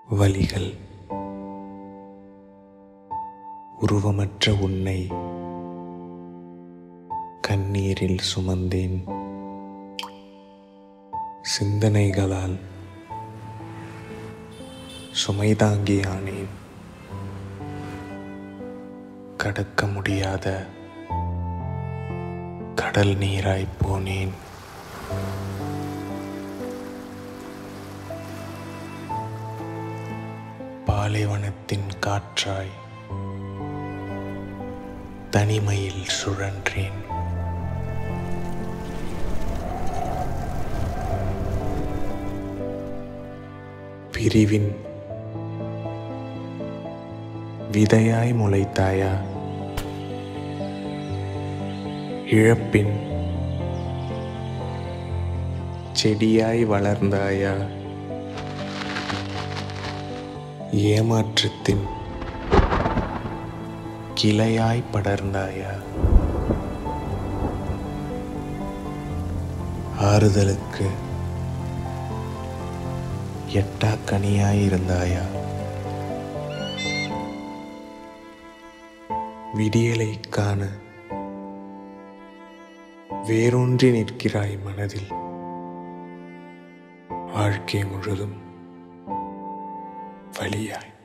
வலிகள் உருவமற்ற உன்னை கண்ணீரில் சுமந்தேன் சிந்தனைகளால் சுமைதாங்கியானேன் கடக்க முடியாத கடல் நீராய் போனேன் பாலைவனத்தின் காற்றாய் தனிமையில் சுழன்றேன் பிரிவின் விதையாய் முளைத்தாயா இழப்பின் செடியாய் வளர்ந்தாயா ஏமாற்றத்தின் கிளையாய் படர்ந்தாயா ஆறுதலுக்கு எட்டா கனியாயிருந்தாயா விடியலை காண வேரூன்றி நிற்கிறாய் மனதில் வாழ்க்கை முழுதும் வழியாய்